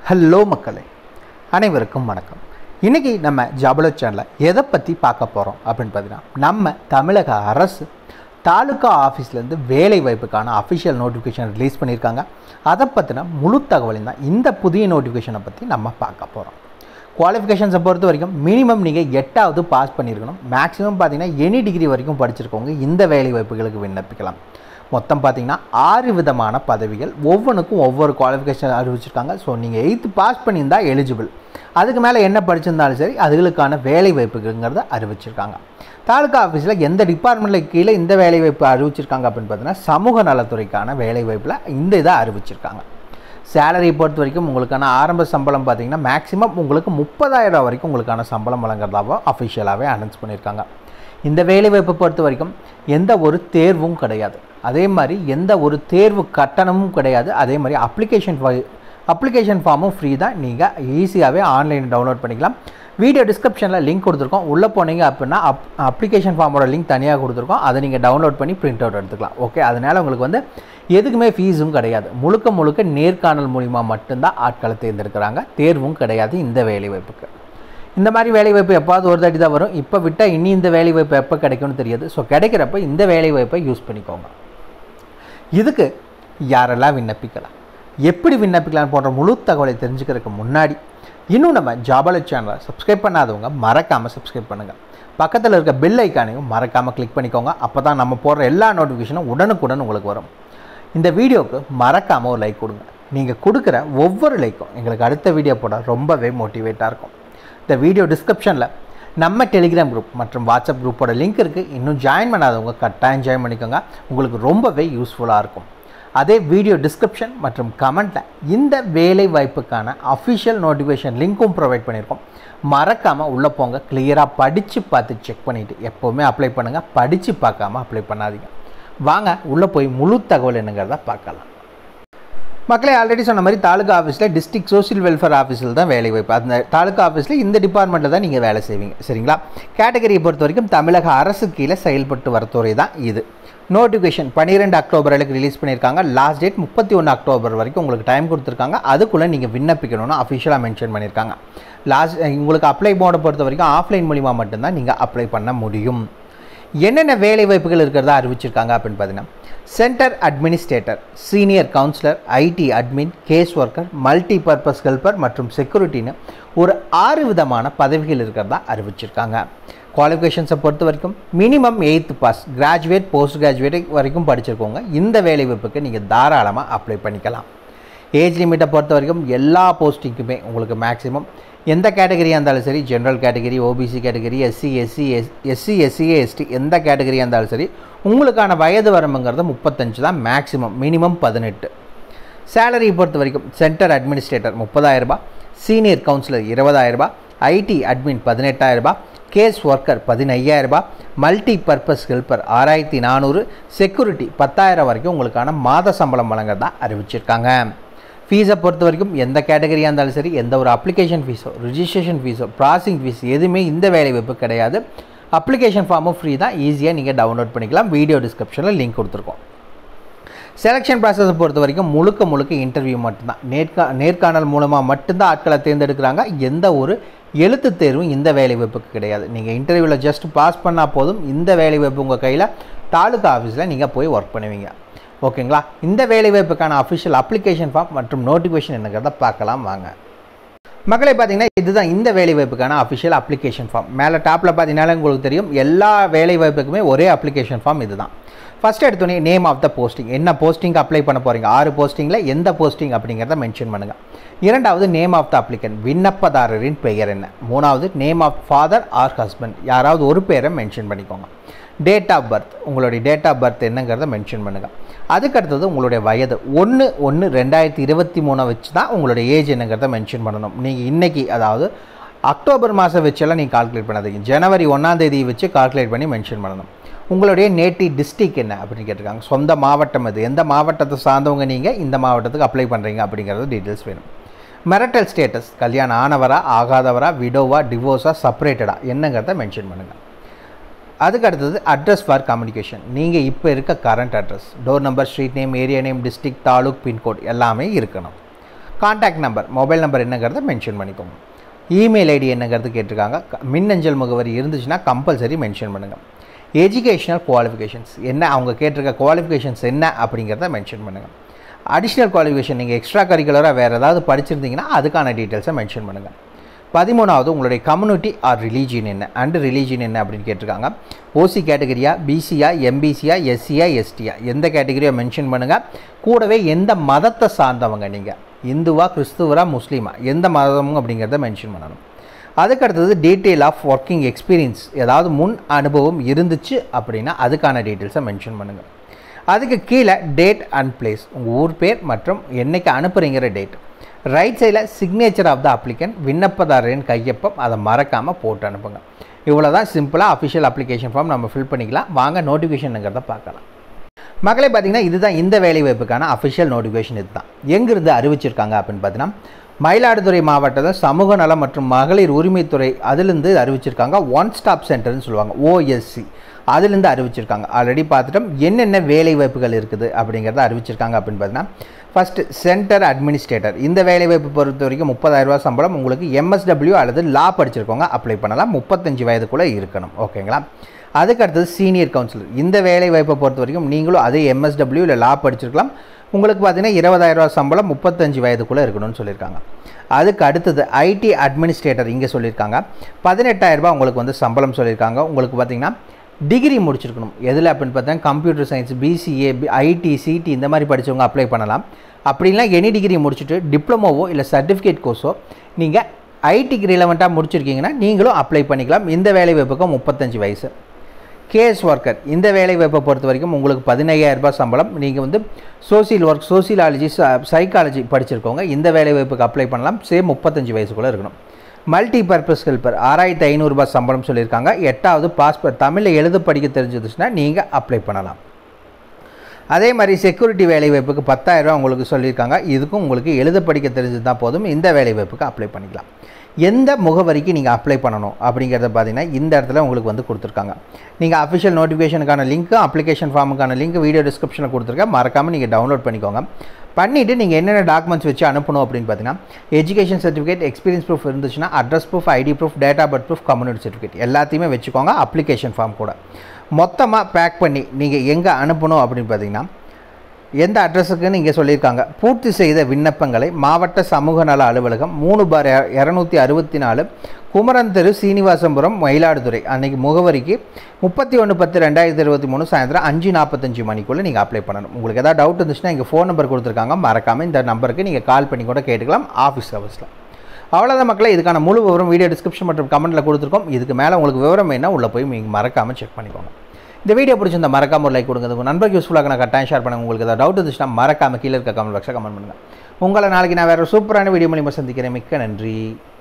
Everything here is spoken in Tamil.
ஹலோ மக்களே அனைவருக்கும் வணக்கம் இன்றைக்கி நம்ம ஜாபலோ சேனலில் எதை பற்றி பார்க்க போகிறோம் அப்படின்னு பார்த்தீங்கன்னா நம்ம தமிழக அரசு தாலுக்கா ஆஃபீஸ்லேருந்து வேலை வாய்ப்புக்கான அஃபிஷியல் நோட்டிஃபிகேஷன் ரிலீஸ் பண்ணியிருக்காங்க அதை பற்றின முழு தகவலையும் தான் இந்த புதிய நோட்டிஃபிகேஷனை பற்றி நம்ம பார்க்க போகிறோம் குவாலிஃபிகேஷன்ஸை பொறுத்த வரைக்கும் மினிமம் நீங்கள் எட்டாவது பாஸ் பண்ணியிருக்கணும் மேக்ஸிமம் பார்த்தீங்கன்னா எனி டிகிரி வரைக்கும் படிச்சிருக்கவங்க இந்த வேலை வாய்ப்புகளுக்கு விண்ணப்பிக்கலாம் மொத்தம் பார்த்தீங்கன்னா ஆறு விதமான பதவிகள் ஒவ்வொன்றுக்கும் ஒவ்வொரு குவாலிஃபிகேஷன் அறிவிச்சிருக்காங்க ஸோ நீங்கள் எயித்து பாஸ் பண்ணியிருந்தால் எலிஜிபிள் அதுக்கு மேலே என்ன படிச்சிருந்தாலும் சரி அதுகளுக்கான வேலை வாய்ப்புங்கிறத அறிவிச்சிருக்காங்க தாலுக்கா ஆஃபீஸில் எந்த டிபார்ட்மெண்ட்டில் கீழே இந்த வேலை வாய்ப்பு அறிவிச்சிருக்காங்க அப்படின்னு பார்த்தீங்கன்னா சமூக நலத்துறைக்கான வேலை வாய்ப்பில் இந்த இதை அறிவிச்சிருக்காங்க சேலரி பொறுத்த வரைக்கும் உங்களுக்கான ஆரம்ப சம்பளம் பார்த்தீங்கன்னா மேக்ஸிமம் உங்களுக்கு முப்பதாயிரம் ரூபா வரைக்கும் உங்களுக்கான சம்பளம் வழங்குறதாவோ அஃபிஷியலாகவே அனௌன்ஸ் பண்ணியிருக்காங்க இந்த வேலைவாய்ப்பை பொறுத்த வரைக்கும் எந்த ஒரு தேர்வும் கிடையாது அதே மாதிரி எந்த ஒரு தேர்வு கட்டணமும் கிடையாது அதே மாதிரி அப்ளிகேஷன் அப்ளிகேஷன் ஃபார்மும் ஃப்ரீ தான் நீங்கள் ஈஸியாகவே ஆன்லைன் டவுன்லோட் பண்ணிக்கலாம் வீடியோ டிஸ்கிரிப்ஷனில் லிங்க் கொடுத்துருக்கோம் உள்ளே போனீங்க அப்படின்னா அப் அப்ளிகேஷன் ஃபார்மோட லிங்க் தனியாக கொடுத்துருக்கோம் அதை நீங்கள் டவுன்லோட் பண்ணி பிரிண்ட் அவுட் எடுத்துக்கலாம் ஓகே அதனால் உங்களுக்கு வந்து எதுக்குமே ஃபீஸும் கிடையாது முழுக்க முழுக்க நேர்காணல் மூலிமா மட்டும்தான் ஆட்களை தேர்ந்தெடுக்கிறாங்க தேர்வும் கிடையாது இந்த வேலைவாய்ப்புக்கு இந்த மாதிரி வேலைவாய்ப்பு எப்பாவது ஒரு தாட்டி தான் வரும் இப்போ விட்டால் இனி இந்த வேலைவாய்ப்பு எப்போ கிடைக்கும்னு தெரியாது ஸோ கிடைக்கிறப்ப இந்த வேலைவாய்ப்பை யூஸ் பண்ணிக்கோங்க இதுக்கு யாரெல்லாம் விண்ணப்பிக்கலாம் எப்படி விண்ணப்பிக்கலாம் போன்ற முழு தகவலை தெரிஞ்சுக்கிறதுக்கு முன்னாடி இன்னும் நம்ம ஜாபல சேனலை சப்ஸ்கிரைப் பண்ணாதவங்க மறக்காமல் சப்ஸ்கிரைப் பண்ணுங்கள் பக்கத்தில் இருக்க பெல் ஐக்கானையும் மறக்காமல் கிளிக் பண்ணிக்கோங்க அப்போ தான் நம்ம போடுற எல்லா நோட்டிஃபிகேஷனும் உடனுக்குடன் உங்களுக்கு வரும் இந்த வீடியோவுக்கு மறக்காமல் ஒரு லைக் கொடுங்க நீங்கள் கொடுக்குற ஒவ்வொரு லைக்கும் எங்களுக்கு அடுத்த வீடியோ போட ரொம்பவே மோட்டிவேட்டாக இருக்கும் இந்த வீடியோ டிஸ்கிரிப்ஷனில் நம்ம டெலிகிராம் குரூப் மற்றும் வாட்ஸ்அப் குரூப்போட லிங்க் இருக்குது இன்னும் ஜாயின் பண்ணாதவங்க கட்டாயம் ஜாயின் பண்ணிக்கோங்க உங்களுக்கு ரொம்பவே யூஸ்ஃபுல்லாக இருக்கும் அதே வீடியோ டிஸ்கிரிப்ஷன் மற்றும் கமெண்ட்டில் இந்த வேலை வாய்ப்புக்கான அஃபிஷியல் நோட்டிஃபிகேஷன் லிங்க்கும் ப்ரொவைட் பண்ணியிருக்கோம் மறக்காமல் உள்ளே போங்க கிளியராக படித்து பார்த்து செக் பண்ணிவிட்டு எப்போவுமே அப்ளை பண்ணுங்கள் படித்து பார்க்காம அப்ளை பண்ணாதீங்க வாங்க உள்ளே போய் முழு தகவல் என்னங்கிறத பார்க்கலாம் மக்களே ஆல்ரெடி சொன்ன மாதிரி தாலுகா ஆஃபீஸில் டிஸ்ட்ரிக்ட் சோஷியல் வெல்ஃபேர் ஆஃபீஸில் தான் வேலை வாய்ப்பு அந்த தாலுகா ஆஃபீஸில் இந்த டிபார்ட்மெண்ட்டில் தான் நீங்கள் வேலை செய்வீங்க சரிங்களா கேட்டகரியை பொறுத்த வரைக்கும் தமிழக அரசு கீழே செயல்பட்டு வர துறை தான் இது நோட்டிஃபிகேஷன் பன்னிரெண்டு அக்டோபர் வரைக்கும் ரிலீஸ் பண்ணியிருக்காங்க லாஸ்ட் டேட் முப்பத்தி ஒன்று அக்டோபர் வரைக்கும் உங்களுக்கு டைம் கொடுத்துருக்காங்க அதுக்குள்ளே நீங்கள் விண்ணப்பிக்கணும்னு அஃபிஷியலாக மென்ஷன் பண்ணியிருக்காங்க லாஸ்ட் உங்களுக்கு அப்ளை போர்டை பொறுத்த வரைக்கும் ஆஃப்லைன் மூலிமா மட்டும்தான் நீங்கள் அப்ளை பண்ண முடியும் என்னென்ன வேலை வாய்ப்புகள் இருக்கிறதா அறிவிச்சிருக்காங்க அப்படின்னு பார்த்தீங்கன்னா center administrator senior counsellor IT admin case worker multi purpose helper மற்றும் செக்யூரிட்டின்னு ஒரு ஆறு விதமான பதவிகள் இருக்கிறதா அறிவிச்சிருக்காங்க குவாலிஃபிகேஷன்ஸை பொறுத்த வரைக்கும் minimum eighth pass graduate post graduate வரைக்கும் படிச்சிருக்கோங்க இந்த வேலை வாய்ப்புக்கு நீங்கள் தாராளமாக அப்ளை பண்ணிக்கலாம் ஏஜ் லிமிட்டை பொறுத்த வரைக்கும் எல்லா போஸ்டிங்க்குமே உங்களுக்கு மேக்ஸிமம் எந்த கேட்டகரியாக இருந்தாலும் சரி general category OBC category SC SC S SC SCA ST எந்த கேட்டகரியாக இருந்தாலும் சரி உங்களுக்கான வயது வரம்புங்கிறது முப்பத்தஞ்சு தான் மேக்ஸிமம் மினிமம் பதினெட்டு சேலரியை பொறுத்த வரைக்கும் சென்டர் அட்மினிஸ்ட்ரேட்டர் முப்பதாயிரரூபா சீனியர் கவுன்சிலர் இருபதாயிரரூபா ஐடி அட்மின் பதினெட்டாயிரரூபா கேஸ் ஒர்க்கர் பதினையாயிரரூபா மல்டி பர்பஸ் ஹெல்ப்பர் ஆறாயிரத்தி நானூறு செக்யூரிட்டி பத்தாயிரம் வரைக்கும் உங்களுக்கான மாத சம்பளம் வழங்குறதா அறிவிச்சிருக்காங்க ஃபீஸை பொறுத்த வரைக்கும் எந்த கேட்டகரியாக இருந்தாலும் சரி எந்த ஒரு அப்ளிகேஷன் ஃபீஸோ ரிஜிஸ்ட்ரேஷன் ஃபீஸோ ப்ராசிங் ஃபீஸ் எதுவுமே இந்த வேலை வாய்ப்பு கிடையாது அப்ளிகேஷன் ஃபார்மும் ஃப்ரீ தான் ஈஸியாக நீங்கள் டவுன்லோட் பண்ணிக்கலாம் வீடியோ டிஸ்கிரிப்ஷனில் லிங்க் கொடுத்துருக்கோம் செலெக்ஷன் ப்ராசஸை பொறுத்த வரைக்கும் முழுக்க முழுக்க இன்டர்வியூ மட்டும்தான் நேர்கா நேர்காணல் மூலமாக மட்டும்தான் ஆட்களை தேர்ந்தெடுக்கிறாங்க எந்த ஒரு எழுத்து தேர்வும் இந்த வேலை வாய்ப்புக்கு கிடையாது நீங்கள் இன்டர்வியூவில் ஜஸ்ட் பாஸ் பண்ணால் போதும் இந்த வேலை வாய்ப்பு உங்கள் கையில் தாலுகா ஆஃபீஸில் நீங்கள் போய் ஒர்க் பண்ணுவீங்க ஓகேங்களா இந்த வேலைவாய்ப்புக்கான அஃபிஷியல் அப்ளிகேஷன் ஃபார்ம் மற்றும் நோட்டிஃபிகேஷன் என்னங்கிறத பார்க்கலாம் வாங்க மக்களை பார்த்தீங்கன்னா இதுதான் இந்த வேலைவாய்ப்புக்கான அஃபிஷியல் அப்ளிகேஷன் ஃபார்ம் மேலே டாப்பில் பார்த்தீங்கன்னா உங்களுக்கு தெரியும் எல்லா வேலைவாய்ப்புக்குமே ஒரே அப்ளிகேஷன் ஃபார்ம் இதுதான் ஃபஸ்ட் எடுத்தோடனே நேம் ஆஃப் த போஸ்டிங் என்ன போஸ்டிங் அப்ளை பண்ண போகிறீங்க ஆறு போஸ்டிங்கில் எந்த போஸ்டிங் அப்படிங்கிறத மென்ஷன் பண்ணுங்கள் இரண்டாவது நேம் ஆஃப் த அப்ளிகன் விண்ணப்பதாரரின் பெயர் என்ன மூணாவது name of father or husband யாராவது ஒரு பேரை மென்ஷன் பண்ணிக்கோங்க டேட் ஆஃப் பர்த் உங்களுடைய டேட் ஆஃப் பர்த் என்னங்கிறத மென்ஷன் பண்ணுங்கள் அதுக்கடுத்தது உங்களுடைய வயது ஒன்று ஒன்று ரெண்டாயிரத்தி இருபத்தி மூணை வச்சு தான் உங்களுடைய ஏஜ் என்னங்கிறத மென்ஷன் பண்ணணும் நீங்கள் இன்றைக்கி அதாவது அக்டோபர் மாதம் வச்செல்லாம் நீங்கள் கால்குலேட் பண்ணாதீங்க ஜனவரி ஒன்றாந்தேதி வச்சு கால்குலேட் பண்ணி மென்ஷன் பண்ணணும் உங்களுடைய நேட்டி டிஸ்ட்ரிக் என்ன அப்படின்னு கேட்டிருக்காங்க சொந்த மாவட்டம் அது எந்த மாவட்டத்தை சார்ந்தவங்க நீங்கள் இந்த மாவட்டத்துக்கு அப்ளை பண்ணுறீங்க அப்படிங்கிறது டீட்டெயில்ஸ் வேணும் மெரட்டல் ஸ்டேட்டஸ் கல்யாணம் ஆனவரா ஆகாதவரா விடோவா டிவோர்ஸா செப்பரேட்டடா என்னங்கிறத மென்ஷன் பண்ணுங்கள் அதுக்கு அடுத்தது அட்ரஸ் ஃபார் கம்யூனிகேஷன் நீங்கள் இப்போ இருக்க current address door number street name area name district taluk pincode எல்லாமே இருக்கணும் காண்டாக்ட் நம்பர் மொபைல் நம்பர் என்னங்கிறத மென்ஷன் பண்ணிக்கோங்க இமெயில் ஐடி என்னங்கிறது கேட்டிருக்காங்க க- மின்னஞ்சல் முகவரி இருந்துச்சுன்னா கம்பல்சரி மென்ஷன் பண்ணுங்கள் எஜுகேஷனல் குவாலிஃபிகேஷன்ஸ் என்ன அவங்க கேட்டிருக்க குவாலிஃபிகேஷன்ஸ் என்ன அப்படிங்கிறத மென்ஷன் பண்ணுங்கள் அடிஷ்னல் குவாலிஃபிகேஷன் நீங்கள் எக்ஸ்ட்ரா கரிக்குலராக வேறு ஏதாவது படிச்சிருந்தீங்கன்னா அதுக்கான டீட்டெயில்ஸை மென்ஷன் பண்ணுங்கள் பதிமூணாவது உங்களுடைய கம்யூனிட்டி ஆர் ரிலீஜியன் என்ன அண்ட் ரிலீஜியன் என்ன அப்படின்னு கேட்டிருக்காங்க ஓசி கேட்டகரியா பிசியா எம்பிசியா எஸ்சியா எஸ்டியா எந்த கேட்டகரியா மென்ஷன் பண்ணுங்கள் கூடவே எந்த மதத்தை சார்ந்தவங்க நீங்கள் இந்துவா கிறிஸ்துவரா முஸ்லீமா எந்த மதமும் அப்படிங்கிறத மென்ஷன் பண்ணணும் அதுக்கடுத்தது டீட்டெயில் ஆஃப் ஒர்க்கிங் எக்ஸ்பீரியன்ஸ் ஏதாவது முன் அனுபவம் இருந்துச்சு அப்படின்னா அதுக்கான டீட்டெயில்ஸை மென்ஷன் பண்ணுங்கள் அதுக்கு கீழே டேட் அண்ட் பிளேஸ் உங்கள் ஊர் பேர் மற்றும் என்னைக்கு அனுப்புகிறீங்கிற டேட் ரைட் சைடில் சிக்னேச்சர் ஆஃப் த அப்ளிகன் விண்ணப்பதாரரின் கையொப்பம் அதை மறக்காமல் போட்டு அனுப்புங்க இவ்வளோ தான் சிம்பிளாக அஃபிஷியல் அப்ளிகேஷன் ஃபார்ம் நம்ம ஃபில் பண்ணிக்கலாம் வாங்க நோட்டிஃபிகேஷனுங்கிறத பார்க்கலாம் மக்களே பார்த்தீங்கன்னா இதுதான் இந்த வேலைவாய்ப்புக்கான அஃபிஷியல் நோட்டிஃபிகேஷன் இதுதான் எங்கிருந்து அறிவிச்சிருக்காங்க அப்படின்னு பார்த்தீங்கன்னா மயிலாடுதுறை மாவட்டத்தில் சமூக நலம் மற்றும் மகளிர் உரிமைத்துறை அதிலிருந்து அறிவிச்சிருக்காங்க ஒன் ஸ்டாப் சென்டர்னு சொல்லுவாங்க ஓஎஸ்சி அதிலிருந்து அறிவிச்சிருக்காங்க ஆல்ரெடி பார்த்துட்டோம் என்னென்ன வேலை வாய்ப்புகள் இருக்குது அப்படிங்கிறத அறிவிச்சிருக்காங்க அப்படின்னு பார்த்தீங்கன்னா ஃபஸ்ட்டு சென்டர் அட்மினிஸ்ட்ரேட்டர் இந்த வேலைவாய்ப்பு பொறுத்த வரைக்கும் 30000 ரூபாய் சம்பளம் உங்களுக்கு எம்எஸ்டபிள்யூ அல்லது லா படிச்சிருக்கவங்க அப்ளை பண்ணலாம் முப்பத்தஞ்சு வயதுக்குள்ளே இருக்கணும் ஓகேங்களா அதுக்கு அடுத்தது சீனியர் கவுன்சிலர் இந்த வேலை வாய்ப்பை பொறுத்த வரைக்கும் நீங்களும் அதே எம்எஸ்டபிள்யூ இல்லை லா படிச்சிருக்கலாம் உங்களுக்கு பார்த்தீங்கன்னா 20000 ரூபாய் சம்பளம் முப்பத்தஞ்சு வயதுக்குள்ளே இருக்கணும்னு சொல்லியிருக்காங்க அதுக்கு அடுத்தது ஐடி அட்மினிஸ்ட்ரேட்டர் இங்கே சொல்லியிருக்காங்க 18000 ரூபாய் உங்களுக்கு வந்து சம்பளம் சொல்லியிருக்காங்க உங்களுக்கு பார்த்தீங்கன்னா டிகிரி முடிச்சிருக்கணும் எதில் அப்படின்னு பார்த்தா computer science BCA IT CT இந்த மாதிரி படித்தவங்க அப்ளை பண்ணலாம் அப்படின்னா எனி டிகிரி முடிச்சுட்டு டிப்ளமோவோ இல்லை சர்டிஃபிகேட் கோர்ஸோ நீங்கள் ஐடிக்கு ரிலவெண்ட்டாக முடிச்சிருக்கீங்கன்னா நீங்களும் அப்ளை பண்ணிக்கலாம் இந்த வேலை வாய்ப்புக்கும் முப்பத்தஞ்சு வயசு கேஎஸ் ஒர்க்கர் இந்த வேலை வாய்ப்பை பொறுத்த வரைக்கும் உங்களுக்கு 15000 ரூபாய் சம்பளம் நீங்கள் வந்து சோசியல் ஒர்க் சோசியலாலஜி சைக்காலஜி படிச்சிருக்கவங்க இந்த வேலை வாய்ப்புக்கு அப்ளை பண்ணலாம் சேம் முப்பத்தஞ்சு வயசுக்குள்ளே இருக்கணும் மல்டி பர்பஸ் ஹெல்ப்பர் ஆறாயிரத்தி ஐநூறுரூபா சம்பளம் சொல்லியிருக்காங்க எட்டாவது பாஸ்போர்ட் தமிழில் எழுத படிக்க தெரிஞ்சிருச்சுன்னா நீங்கள் அப்ளை பண்ணலாம் அதே மாதிரி செக்யூரிட்டி வேலைவாய்ப்புக்கு 10000 ரூபாய் உங்களுக்கு சொல்லியிருக்காங்க இதுக்கும் உங்களுக்கு எழுத படிக்க தெரிஞ்சது தான் போதும் இந்த வேலைவாய்ப்புக்கு அப்ளை பண்ணிக்கலாம் எந்த முகவரிக்கு நீங்கள் அப்ளை பண்ணணும் அப்படிங்கிறத பார்த்தீங்கன்னா இந்த இடத்துல உங்களுக்கு வந்து கொடுத்துருக்காங்க நீங்கள் அஃபிஷியல் நோட்டிஃபிகேஷனுக்கான லிங்க்கு அப்ளிகேஷன் ஃபார்முக்கான லிங்க் வீடியோ டிஸ்கிரிப்ஷனில் கொடுத்துருக்கேன் மறக்காமல் நீங்கள் டவுன்லோட் பண்ணிக்கோங்க பண்ணிவிட்டு நீங்கள் என்னென்ன டாக்குமெண்ட்ஸ் வச்சு அனுப்பணும் அப்படின்னு பார்த்தீங்கன்னா எஜுகேஷன் சர்டிஃபிகேட் எக்ஸ்பீரியன்ஸ் ப்ரூஃப் இருந்துச்சுன்னா address proof ID proof date of birth proof community certificate எல்லாத்தையுமே வச்சுக்கோங்க அப்ளிகேஷன் ஃபார்ம் கூட மொத்தமாக பேக் பண்ணி நீங்கள் எங்கே அனுப்பணும் அப்படின்னு பார்த்தீங்கன்னா எந்த அட்ரஸுக்கு நீங்கள் சொல்லியிருக்காங்க பூர்த்தி செய்த விண்ணப்பங்களை மாவட்ட சமூக நல அலுவலகம் மூணு பார் இரநூத்தி அறுபத்தி நாலு குமரன் தெரு சீனிவாசபுரம் மயிலாடுதுறை அன்னைக்கு முகவரிக்கு முப்பத்தி ஒன்று பத்து ரெண்டாயிரத்தி இருபத்தி மூணு சாயந்தரம் அஞ்சு நாற்பத்தஞ்சு மணிக்குள்ளே நீங்கள் அப்ளை பண்ணணும் உங்களுக்கு ஏதாவது டவுட் இருந்துச்சுன்னா இங்கே ஃபோன் நம்பர் கொடுத்துருக்காங்க மறக்காமல் இந்த நம்பருக்கு நீங்கள் கால் பண்ணி கூட கேட்டுக்கலாம் ஆஃபீஸ் ஹவர்ஸில் அவ்வளோதான் மக்களே இதுக்கான முழு விவரம் வீடியோ டிஸ்கிரிப்ஷன் மற்றும் கமெண்ட்டில் கொடுத்துருக்கோம் இதுக்கு மேலே உங்களுக்கு விவரம் வேணால் உள்ளே போய் நீங்கள் மறக்காமல் செக் பண்ணிக்கோங்க இந்த வீடியோ பிடிச்சிருந்தா மறக்காம ஒரு லைக் கொடுங்க இது உங்கள் நண்பருக்கு யூஸ்ஃபுல்லாக நான் கட்டாயம் ஷேர் பண்ணுங்க உங்களுக்கு ஏதாவது டவுட் இருந்துச்சுன்னா மறக்காம கீழே இருக்க கமெண்ட் பாக்ஸில் கமெண்ட் பண்ணுங்கள் உங்களை நாளைக்கு நான் வேறு சூப்பரான வீடியோ மூலியமாக சந்திக்கிறேன் மிக்க நன்றி